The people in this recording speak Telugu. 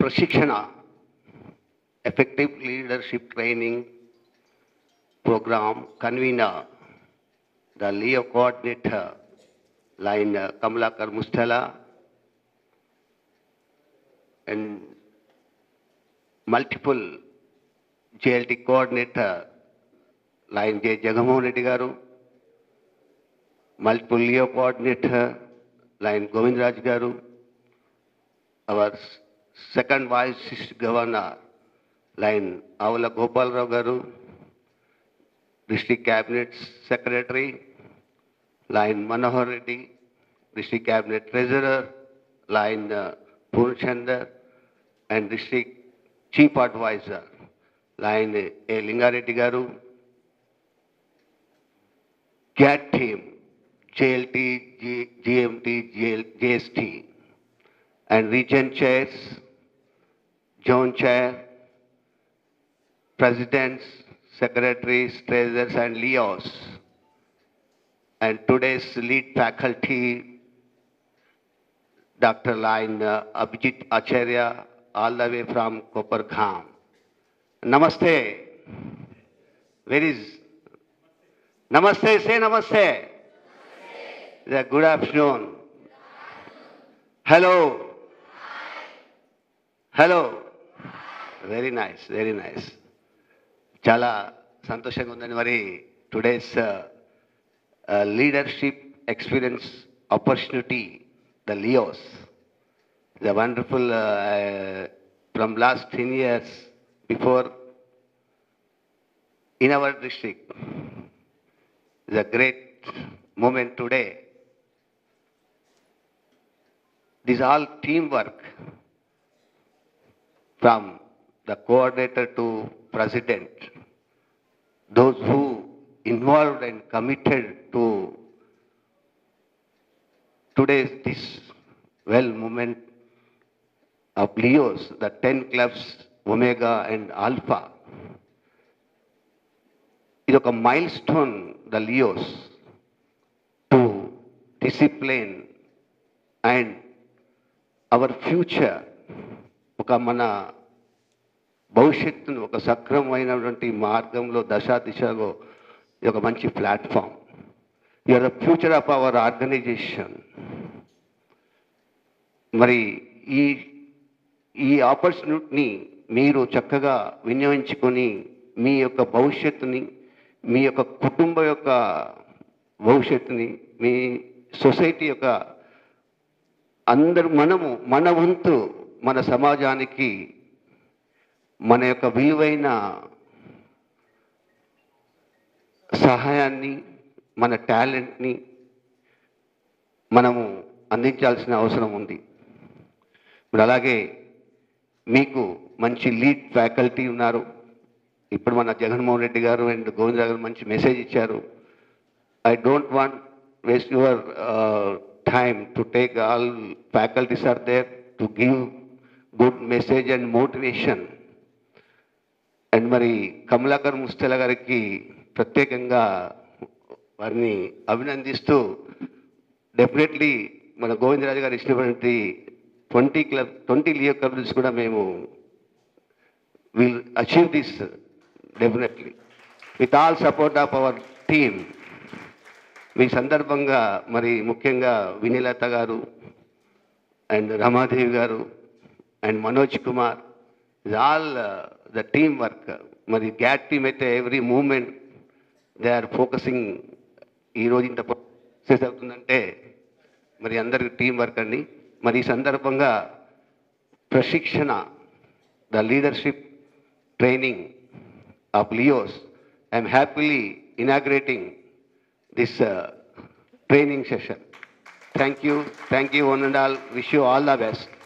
ప్రశిక్షణ effective leadership training program convener, the Leo coordinator, line uh, Kamalakar Mustala, and multiple JLT coordinator, line J. Jagamohan Reddy Garu, multiple Leo coordinator, line Govindraj Garu, our s- second vice governor, lion Avula Gopalarao గారు district cabinet secretary lion Manohar Reddy district cabinet treasurer lion Purnachander and district chief adviser lion A Lingareddy గారు GAT team JLT GMT GST and region chairs zone chair presidents, secretaries, treasurers, and Leos. And today's lead faculty, Dr. Line uh, Abhijit Acharya, all the way from Koparkham. Namaste. Where is? Namaste, say namaste. Yeah, good afternoon. Hello. Hello. Very nice, very nice. చాలా సంతోషంగా ఉందని మరి today's leadership experience opportunity the Leos the wonderful from last ten years before in our district is a great moment today this all team work from the coordinator to president, those who involved and committed to today's this well movement of Leos, the 10 clubs, Omega and Alpha. ఇది ఒక milestone the Leos to discipline and our future ఒక మన భవిష్యత్తును ఒక సక్రమమైనటువంటి మార్గంలో దశా దిశలో ఇది ఒక మంచి platform you are the future of our organization మరి ఈ ఈ ఆపర్చునిటీని మీరు చక్కగా వినియోగించుకొని మీ యొక్క భవిష్యత్తుని మీ యొక్క కుటుంబ యొక్క భవిష్యత్తుని మీ సొసైటీ యొక్క అందరూ మనము మన వంతు మన సమాజానికి మన యొక్క విలువైన సహాయాన్ని మన టాలెంట్ని మనము అందించాల్సిన అవసరం ఉంది ఇప్పుడు అలాగే మీకు మంచి లీడ్ ఫ్యాకల్టీ ఉన్నారు ఇప్పుడు మన జగన్మోహన్ రెడ్డి గారు అండ్ గోవింద గారు మంచి మెసేజ్ ఇచ్చారు I don't want waste your uh, time to take all faculties are there to give good message and motivation. And మరి కమలాకర్ ముస్తెల గారికి ప్రత్యేకంగా వారిని అభినందిస్తూ డెఫినెట్లీ మన గోవిందరాజు గారు ఇచ్చినటువంటి twenty club twenty Leo clubs కూడా మేము will achieve this definitely with all support of our team మీ సందర్భంగా మరి ముఖ్యంగా వినీలత గారు అండ్ రమాదేవి గారు and Manoj Kumar is all the team work మరి గ్యాట్ టీమ్ అయితే every moment they are focusing ఈరోజు ఇంత సక్సెస్ అవుతుందంటే మరి అందరికి టీం వర్క్ అండి మరి ఈ సందర్భంగా Prashikshana the leadership training of Leos I'm happily inaugurating this uh, training session. Thank you, thank you one and all. Wish you all the best.